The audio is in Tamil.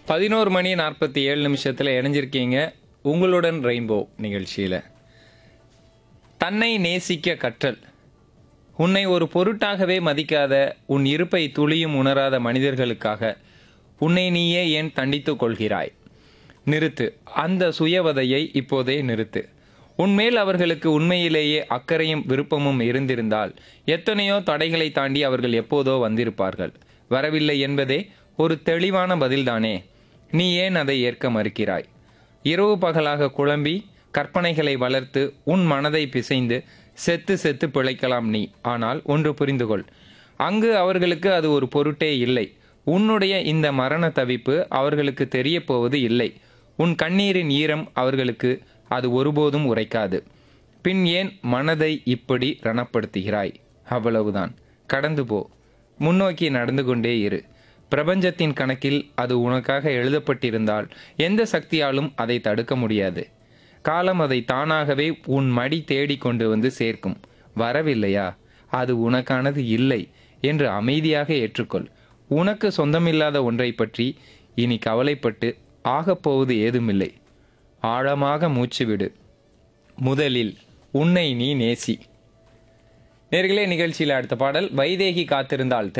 பதினோரு மணி நாற்பத்தி ஏழு நிமிஷத்தில் இணைஞ்சிருக்கீங்க உங்களுடன் ரெயின்போ நிகழ்ச்சியில் தன்னை நேசிக்க கற்றல் உன்னை ஒரு பொருட்டாகவே மதிக்காத உன் இருப்பை துளியும் உணராத மனிதர்களுக்காக உன்னை நீயே ஏன் தண்டித்துக் கொள்கிறாய் நிறுத்து அந்த சுயவதையை இப்போதே நிறுத்து உன்மேல் அவர்களுக்கு உண்மையிலேயே அக்கறையும் விருப்பமும் இருந்திருந்தால் எத்தனையோ தடைகளை தாண்டி அவர்கள் எப்போதோ வந்திருப்பார்கள் வரவில்லை என்பதே ஒரு தெளிவான பதில்தானே நீ ஏன் அதை ஏற்க மறுக்கிறாய் இரவு பகலாக குழம்பி கற்பனைகளை வளர்த்து உன் மனதை பிசைந்து செத்து செத்து பிழைக்கலாம் நீ ஆனால் ஒன்று புரிந்து கொள் அங்கு அவர்களுக்கு அது ஒரு பொருட்டே இல்லை உன்னுடைய இந்த மரண தவிப்பு அவர்களுக்கு தெரிய போவது இல்லை உன் கண்ணீரின் ஈரம் அவர்களுக்கு அது ஒருபோதும் உரைக்காது பின் ஏன் மனதை இப்படி ரணப்படுத்துகிறாய் அவ்வளவுதான் கடந்து போ முன்னோக்கி நடந்து கொண்டே இரு பிரபஞ்சத்தின் கணக்கில் அது உனக்காக எழுதப்பட்டிருந்தால் எந்த சக்தியாலும் அதை தடுக்க முடியாது காலம் அதை தானாகவே உன் மடி தேடி கொண்டு வந்து சேர்க்கும் வரவில்லையா அது உனக்கானது இல்லை என்று அமைதியாக ஏற்றுக்கொள் உனக்கு சொந்தமில்லாத ஒன்றை பற்றி இனி கவலைப்பட்டு ஆகப்போவது ஏதுமில்லை ஆழமாக மூச்சுவிடு முதலில் உன்னை நீ நேசி நேர்களே நிகழ்ச்சியில் அடுத்த பாடல் வைதேகி காத்திருந்தால்